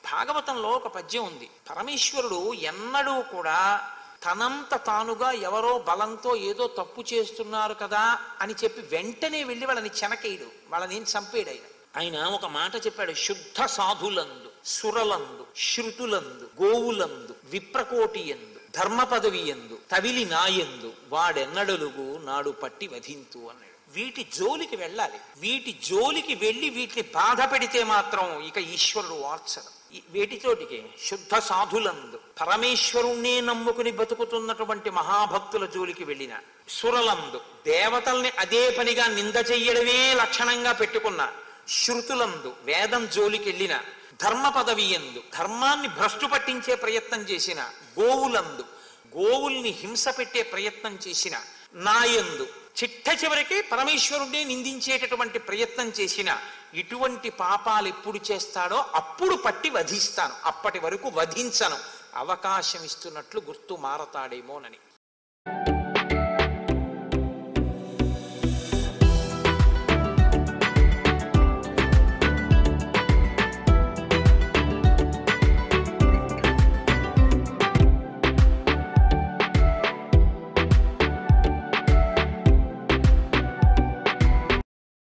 భాగవతంలో ఒక పద్యం ఉంది పరమేశ్వరుడు ఎన్నడూ కూడా తనంత తానుగా ఎవరో బలంతో ఏదో తప్పు చేస్తున్నారు కదా అని చెప్పి వెంటనే వెళ్ళి వాళ్ళని చెనకేయడు వాళ్ళని ఏం చంపేడు ఆయన ఆయన ఒక మాట చెప్పాడు శుద్ధ సాధులందు సురలందు శృతులందు గోవులందు విప్రకోటి ఎందు ధర్మ పదవి ఎందు తవిలి నాయందు వాడెన్నడలుగు నాడు పట్టి వధింతు అన్నాడు వీటి జోలికి వెళ్ళాలి వీటి జోలికి వెళ్ళి వీటిని బాధ పెడితే మాత్రం ఇక ఈశ్వరుడు వార్చడు ఈ వేటితోటికి శుద్ధ సాధులందు పరమేశ్వరుణ్ణే నమ్ముకుని బతుకుతున్నటువంటి మహాభక్తుల జోలికి వెళ్ళిన సురలందు దేవతల్ని అదే పనిగా నింద చెయ్యడమే లక్షణంగా పెట్టుకున్న శృతులందు వేదం జోలికి వెళ్ళిన ధర్మ పదవి ఎందు ధర్మాన్ని భ్రష్టు పట్టించే ప్రయత్నం చేసిన గోవులందు గోవుల్ని హింస పెట్టే ప్రయత్నం చేసిన నాయందు చిట్ట చివరికి పరమేశ్వరుణ్ణి నిందించేటటువంటి ప్రయత్నం చేసిన ఇటువంటి పాపాలు ఎప్పుడు చేస్తాడో అప్పుడు పట్టి వధిస్తాను అప్పటి వరకు వధించను అవకాశం ఇస్తున్నట్లు గుర్తు మారతాడేమోనని